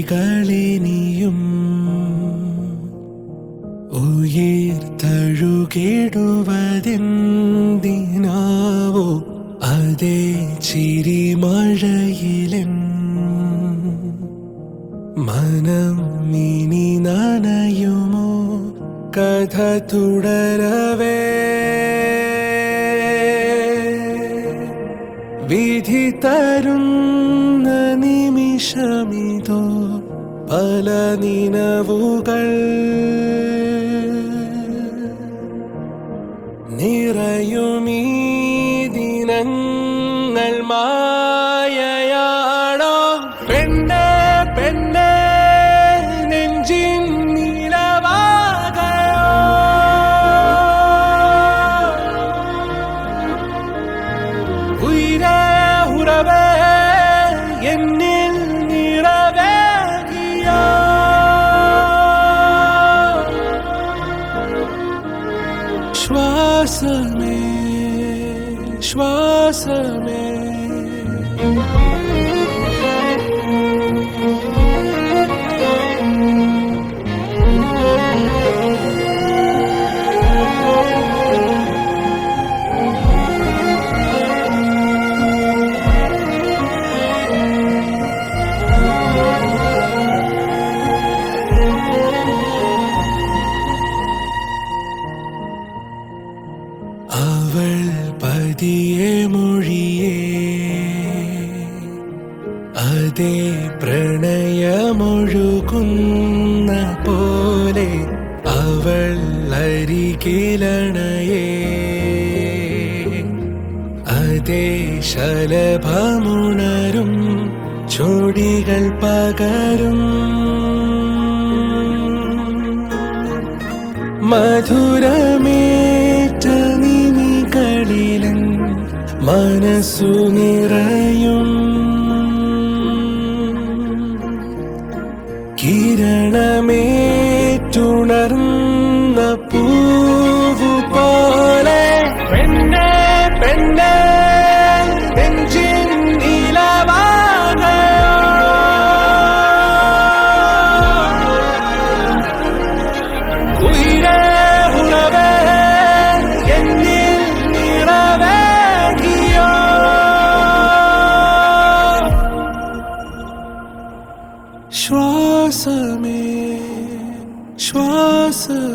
മിഴികളിനിയും ഉയിർ തഴുകിടുവതെന്തിനാവോ അതേ ചിരിമഴയിലെൻ മനം ഇനി നനയുമോ കഥ തുടരവേ വിധി തരുന്ന നിമിഷമിതോ പല നിനവുകൾ നിറയുമീ ദിനങ്ങൾ മായയാണോ പെണ്ണെ പെണ്ണെ നെഞ്ചിൻ നിലവാകയോ ഉയരെ ഉറവേ എന്നിൽ നിറവേകിയോ ശ്വാസമേ ശ്വാസമേ അവൾ പതിയെ മൊഴിയേ അതേ പ്രണയമൊഴുകുന്ന പോലെ അവൾ അരികിലണയേ അതേ ശലഭമുണരും ചൊടികൾ പകരും മധുരമേറ്റ നിമികളിലും മനസ്സു നിറയും കിരണമേറ്റുണർന്ന പൂവു പോലെ പെണ്ണെ പെണ്ണെ നെഞ്ചിൻ നിലവാകയോ ഉയിരേ ഉറവേ എന്നിൽ നിറവേകിയോ ശ്വാസമേ ശ്വാസമേ